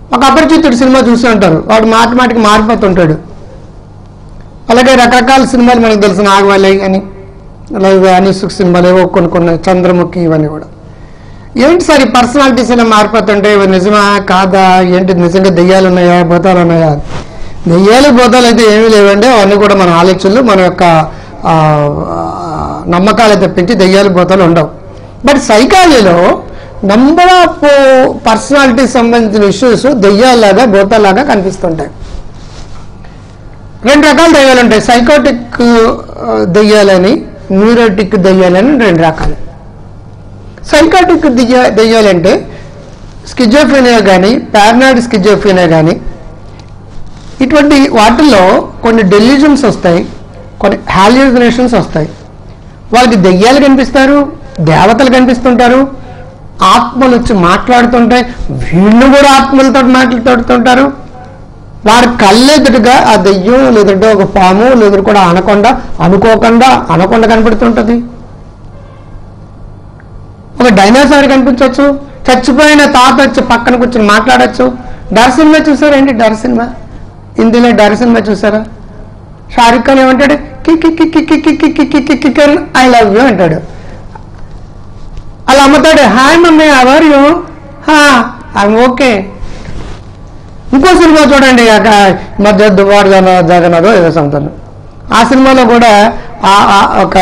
ఒక అపరిచితుడు సినిమా చూస్తూ ఉంటారు వాడు మాటి మాటికి మారిపోతుంటాడు అలాగే రకరకాల సినిమాలు మనకు తెలుసు నాగవల్లి అని అలాగే అనిసుక్ సినిమాలు ఏవో కొన్ని కొన్ని చంద్రముఖి ఇవన్నీ కూడా ఏంటి సార్ ఈ పర్సనాలిటీస్ ఇలా మారిపోతుంటే ఇవి నిజమా కాదా ఏంటి నిజంగా దెయ్యాలు ఉన్నాయా భూతాలు ఉన్నాయా దెయ్యాలు భూతాలు అయితే ఏమీ లేవండి అవన్నీ కూడా మన ఆలోచనలు మన యొక్క ఆ, ఆ, నమ్మకాలు తప్పించి దెయ్యాలు భూతాలు ఉండవు బట్ సైకాలజీలో నంబర్ ఆఫ్ పర్సనాలిటీకి సంబంధించిన ఇష్యూస్ దెయ్యాలాగా భూతాలాగా కనిపిస్తుంటాయి రెండు రకాల దెయ్యాలు ఉంటాయి సైకోటిక్ దెయ్యాలని న్యూరోటిక్ దెయ్యాలని రెండు రకాలు సైకాటిక్ దెయ్య దెయ్యాలంటే స్కిజోఫ్రీనియా కానీ పారనాయిడ్ స్కిజోఫ్రీనియా కానీ ఇటువంటి వాటిల్లో కొన్ని డెల్యూజన్స్ వస్తాయి కొన్ని హాల్యూజినేషన్స్ వస్తాయి వాళ్ళకి దెయ్యాలు కనిపిస్తారు దేవతలు కనిపిస్తుంటారు ఆత్మలు వచ్చి మాట్లాడుతుంటాయి వీళ్ళు కూడా ఆత్మలతో మాట్లాడుతుంటారు వారి కళ్ళెదురుగా ఆ దెయ్యం లేదంటే ఒక పాము లేదంటే కూడా అనకొండ అనుకోకుండా అనకొండ కనపడుతుంటది ఒక డైనోసార్ కనిపించవచ్చు చచ్చిపోయిన తాత వచ్చి పక్కన కూర్చొని మాట్లాడచ్చు డర్ సినిమా చూసారా ఏంటి డర్ సినిమా హిందీలో డర్ సినిమా చూసారా షారుఖ్ ఖాన్ ఏమంటాడు kick kick kick kick kick kick kick kick kick I love you అంటాడు అలా అమ్ముతాడు hi mummy how are you I'm okay ఇంకో సినిమా చూడండి అక్కడ మధ్య దువార్ జన జగన్నాథో ఏదో సంతానం ఆ సినిమాలో కూడా ఆ- ఆ ఒక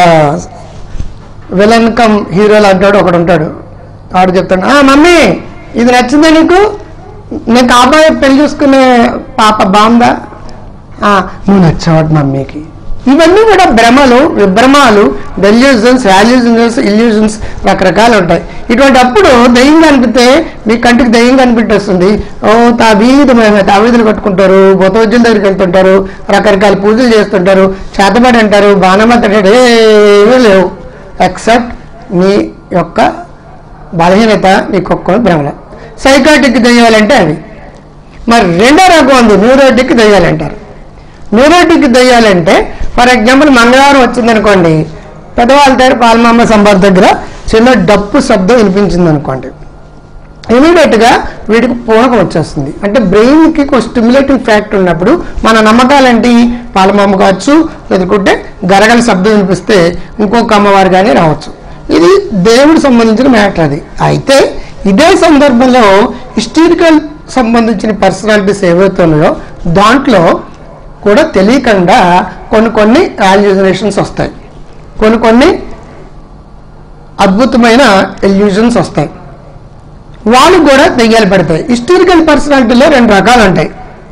విలన్ కమ్ హీరోలు అంటాడు ఒకడు ఉంటాడు వాడు చెప్తాడు "ఆ, మమ్మీ ఇది నచ్చిందా నీకు నీకు ఆ అబ్బాయి పెళ్లి చూసుకునే పాప బాగుందా "ఆ, నువ్వు నచ్చావట మమ్మీకి ఇవన్నీ కూడా భ్రమలు విభ్రమాలు డెల్యూజన్స్ వాల్యూజన్స్ ఇల్యూజన్స్ రకరకాలు ఉంటాయి ఇటువంటి అప్పుడు దయ్యం కనిపితే మీ కంటికి దయ్యం కనిపెట్టేస్తుంది ఓ తాబీదమైన తాబీదులు కట్టుకుంటారు బొతవజ్జుల దగ్గరికి వెళ్తుంటారు రకరకాల పూజలు చేస్తుంటారు చేతబడి అంటారు బాణమతి అంటాడు ఏమీ లేవు ఎక్సెప్ట్ మీ యొక్క బలహీనత మీకు ఒక్క భ్రమలు సైకాటిక్ దయ్యాలంటే అవి మరి రెండో రకం ఉంది న్యూరోటిక్ దయ్యాలంటారు న్యూరోటిక్ దయ్యాలంటే ఫర్ ఎగ్జాంపుల్ మంగళవారం వచ్చిందనుకోండి పెద్దవాళ్ళ దగ్గర పాలమామ సంబాద్ దగ్గర చిన్న డప్పు శబ్దం వినిపించింది అనుకోండి ఇమీడియట్గా వీటికి పూనకం వచ్చేస్తుంది అంటే బ్రెయిన్కి ఒక స్టిమ్యులేటింగ్ ఫ్యాక్ట్ ఉన్నప్పుడు మన నమ్మకాలేంటి పాలమామ కావచ్చు లేకుంటే గరగల శబ్దం వినిపిస్తే ఇంకొక అమ్మవారు కానీ రావచ్చు ఇది దేవుడికి సంబంధించిన మ్యాటర్ అది అయితే ఇదే సందర్భంలో హిస్టరికల్ సంబంధించిన పర్సనాలిటీస్ ఏవైతే ఉన్నాయో దాంట్లో కూడా తెలియకుండా కొన్ని కొన్ని వాల్యూజనేషన్స్ వస్తాయి కొన్ని కొన్ని అద్భుతమైన ఎల్యూజన్స్ వస్తాయి వాళ్ళు కూడా దెయ్యాలు పడతాయి హిస్టరికల్ పర్సనాలిటీలో రెండు రకాలు ఉంటాయి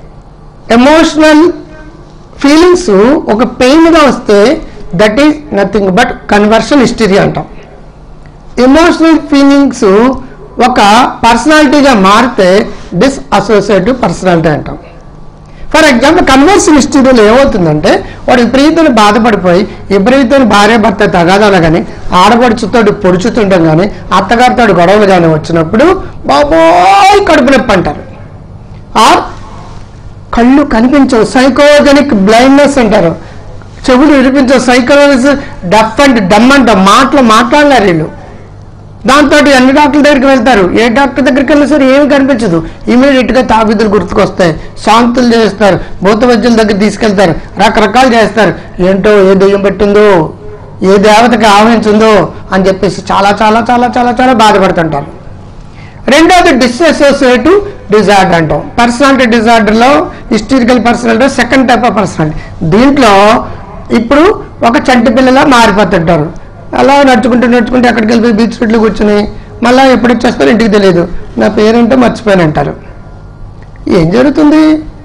ఎమోషనల్ ఫీలింగ్స్ ఒక పెయిన్గా వస్తే that is nothing but conversion hysteria అంటాం ఎమోషనల్ ఫీలింగ్స్ ఒక పర్సనాలిటీగా మారితే డిస్ అసోసియేటివ్ పర్సనాలిటీ అంటాం ఫర్ ఎగ్జాంపుల్ కన్వర్షన్ హిస్టరీలో ఏమవుతుందంటే వాడు విపరీతమైన బాధపడిపోయి విపరీతమైన భార్య భర్త తగాదాలు కానీ ఆడపడుచుతోటి పొడుచుతుంటాం కానీ అత్తగారితో గొడవలు కానీ వచ్చినప్పుడు బాబోయ్ కడుపు నొప్పి అంటారు ఆర్ కళ్ళు కనిపించవు సైకోజనిక్ బ్లైండ్నెస్ అంటారు చెవులు వినిపించవు సైకోలజిస్ డఫ్ అండ్ డమ్ అంట మాటలు మాట్లాడలేరు వీళ్ళు దాంతో అన్ని డాక్టర్ల దగ్గరికి వెళ్తారు ఏ డాక్టర్ దగ్గరికి వెళ్ళినా సరే ఏమి కనిపించదు ఇమీడియట్ గా తాబిదులు గుర్తుకొస్తాయి శాంతులు చేస్తారు భూత వైద్యుల దగ్గర తీసుకెళ్తారు రకరకాలు చేస్తారు ఏంటో ఏ దెయ్యం పెట్టిందో ఏ దేవతకి ఆహ్వానించిందో అని చెప్పేసి చాలా చాలా చాలా చాలా చాలా బాధపడుతుంటారు రెండోది డిస్అసోసియేటివ్ డిజార్డర్ అంటాం పర్సనాలిటీ డిజార్డర్లో hysterical personality second type of personality దీంట్లో ఇప్పుడు ఒక చంటి పిల్లలా మారిపోతుంటారు అలా నడుచుకుంటూ నడుచుకుంటూ ఎక్కడికి వెళ్ళిపోయి బీచ్ రోడ్లో కూర్చుని మళ్ళీ ఎప్పుడు వచ్చేస్తారో ఇంటికి తెలియదు నా పేరేంటో మర్చిపోయాను అంటారు ఏం జరుగుతుంది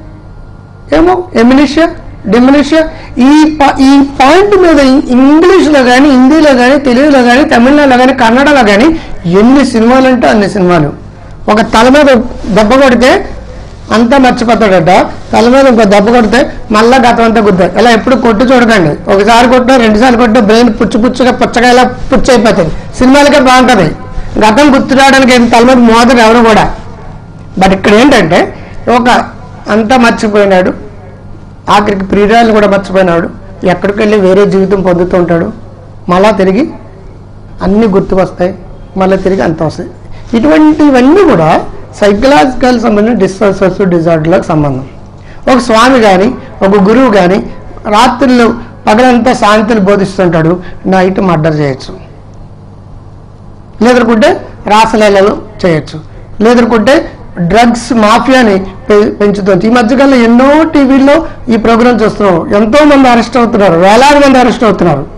ఏమో ఎమినిషియా డిమినిషియా ఈ పా- ఈ పాయింట్ మీద ఇం- ఇంగ్లీష్లో కానీ హిందీలో కానీ తెలుగులో కానీ తమిళనాడులో కానీ కన్నడలో కానీ ఎన్ని సినిమాలు అంటే అన్ని సినిమాలు ఒక తల మీద దెబ్బ కొడితే అంతా మర్చిపోతాడట తల మీద ఇంకో దెబ్బ కొడితే మళ్ళా గతం అంతా గుర్తాయి ఇలా ఎప్పుడు కొట్టు చూడకండి ఒకసారి కొట్టినా రెండు సార్లు కొట్టినా బ్రెయిన్ పుచ్చు పుచ్చుగా పుచ్చగా ఇలా పుచ్చు అయిపోతుంది సినిమాలకే బాగుంటుంది గతం గుర్తు రావడానికి ఏం తల మీద మోదరు ఎవరు కూడా బట్ ఇక్కడ ఏంటంటే ఒక అంతా మర్చిపోయినాడు ఆఖరికి ప్రియురాలను కూడా మర్చిపోయినాడు ఎక్కడికి వెళ్ళి వేరే జీవితం పొందుతూ ఉంటాడు మళ్ళా తిరిగి అన్నీ గుర్తుకొస్తాయి మళ్ళీ తిరిగి అంత వస్తాయి ఇటువంటివన్నీ కూడా సైకలాజికల్ సంబంధించిన డిస్ట్రెసర్స్ డిజార్డర్లకు సంబంధం ఒక స్వామి కానీ ఒక గురువు కానీ రాత్రులు పగలంతా సాయంత్రం బోధిస్తుంటాడు నైట్ మర్డర్ చేయొచ్చు లేదనుకుంటే రాసలీలలు చేయొచ్చు లేదనుకుంటే డ్రగ్స్ మాఫియాని పె- పెంచుతుంది ఈ మధ్యకాలంలో ఎన్నో టీవీల్లో ఈ ప్రోగ్రామ్ చూస్తున్నాం ఎంతో మంది అరెస్ట్ అవుతున్నారు వేలాది మంది అరెస్ట్ అవుతున్నారు